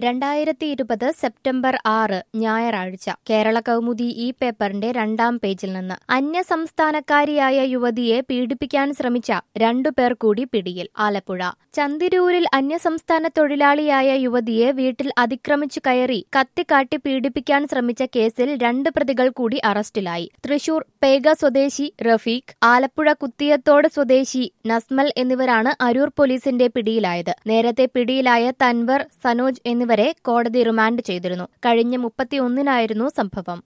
രണ്ടായിരത്തി ഇരുപത് സെപ്റ്റംബർ ആറ് ഞായറാഴ്ച കേരള കൗമുദി ഈ പേപ്പറിന്റെ രണ്ടാം പേജിൽ നിന്ന് അന്യസംസ്ഥാനക്കാരിയായ യുവതിയെ പീഡിപ്പിക്കാൻ ശ്രമിച്ച രണ്ടുപേർ കൂടി പിടിയിൽ ആലപ്പുഴ ചന്തിരൂരിൽ അന്യസംസ്ഥാന തൊഴിലാളിയായ യുവതിയെ വീട്ടിൽ അതിക്രമിച്ചു കയറി കത്തിക്കാട്ടി പീഡിപ്പിക്കാൻ ശ്രമിച്ച കേസിൽ രണ്ട് പ്രതികൾ കൂടി അറസ്റ്റിലായി തൃശൂർ പേഗ സ്വദേശി റഫീഖ് ആലപ്പുഴ കുത്തിയത്തോട് സ്വദേശി നസ്മൽ എന്നിവരാണ് അരൂർ പോലീസിന്റെ പിടിയിലായത് നേരത്തെ പിടിയിലായ തൻവർ സനോജ് എന്നിവരെ കോടതി റിമാൻഡ് ചെയ്തിരുന്നു കഴിഞ്ഞ മുപ്പത്തിയൊന്നിനായിരുന്നു സംഭവം